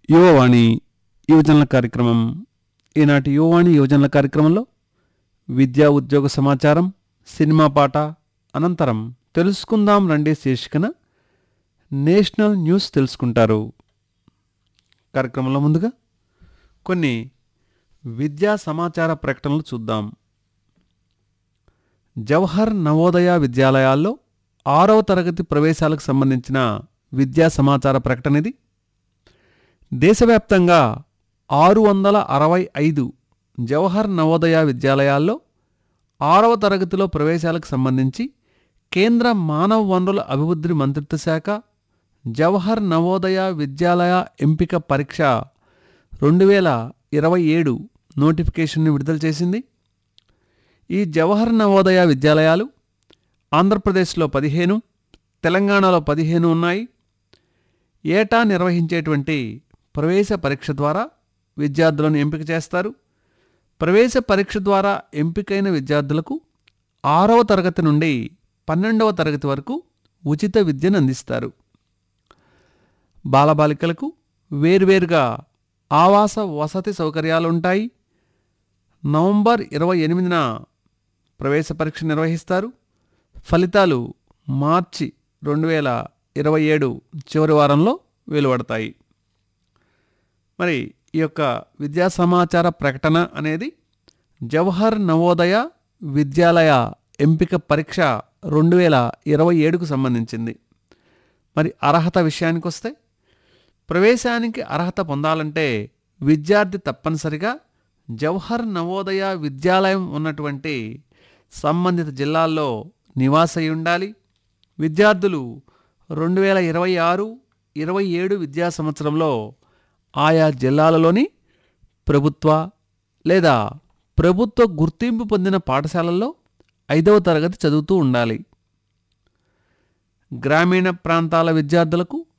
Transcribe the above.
యువవాణి యువజనుల కార్యక్రమం ఈనాటి యువవాణి యువజనుల కార్యక్రమంలో విద్యా ఉద్యోగ సమాచారం సినిమా పాట అనంతరం తెలుసుకుందాం రండి శీర్షికన నేషనల్ న్యూస్ తెలుసుకుంటారు కార్యక్రమంలో ముందుగా కొన్ని విద్యా సమాచార ప్రకటనలు చూద్దాం జవహర్ నవోదయ విద్యాలయాల్లో ఆరవ తరగతి ప్రవేశాలకు సంబంధించిన విద్యా సమాచార ప్రకటన ఇది దేశవ్యాప్తంగా ఆరు వందల అరవై ఐదు జవహర్ నవోదయ విద్యాలయాల్లో ఆరవ తరగతిలో ప్రవేశాలకు సంబంధించి కేంద్ర మానవ వనరుల అభివృద్ధి మంత్రిత్వ శాఖ జవహర్ నవోదయ విద్యాలయ ఎంపిక పరీక్ష రెండు వేల ఇరవై ఏడు నోటిఫికేషన్ను విడుదల చేసింది ఈ జవహర్ నవోదయ విద్యాలయాలు ఆంధ్రప్రదేశ్లో పదిహేను తెలంగాణలో పదిహేను ఉన్నాయి ఏటా నిర్వహించేటువంటి ప్రవేశ పరీక్ష ద్వారా విద్యార్థులను ఎంపిక చేస్తారు ప్రవేశ పరీక్ష ద్వారా ఎంపికైన విద్యార్థులకు ఆరవ తరగతి నుండి పన్నెండవ తరగతి వరకు ఉచిత విద్యను అందిస్తారు బాలబాలికలకు వేర్వేరుగా ఆవాస వసతి సౌకర్యాలు ఉంటాయి నవంబర్ ఇరవై ఎనిమిదిన ప్రవేశ పరీక్ష నిర్వహిస్తారు ఫలితాలు మార్చి రెండు వేల ఇరవై ఏడు చివరి వారంలో వెలువడతాయి మరి ఈ యొక్క విద్యా సమాచార ప్రకటన అనేది జవహర్ నవోదయ విద్యాలయ ఎంపిక పరీక్ష రెండు వేల ఇరవై ఏడుకు సంబంధించింది మరి అర్హత విషయానికి వస్తే ప్రవేశానికి అర్హత పొందాలంటే విద్యార్థి తప్పనిసరిగా జవహర్ నవోదయ విద్యాలయం ఉన్నటువంటి సంబంధిత జిల్లాల్లో నివాసై ఉండాలి విద్యార్థులు రెండు వేల ఇరవై ఆరు ఇరవై ఏడు విద్యా సంవత్సరంలో ఆయా జిల్లాలలోని ప్రభుత్వ లేదా ప్రభుత్వ గుర్తింపు పొందిన పాఠశాలల్లో ఐదవ తరగతి చదువుతూ ఉండాలి గ్రామీణ ప్రాంతాల విద్యార్థులకు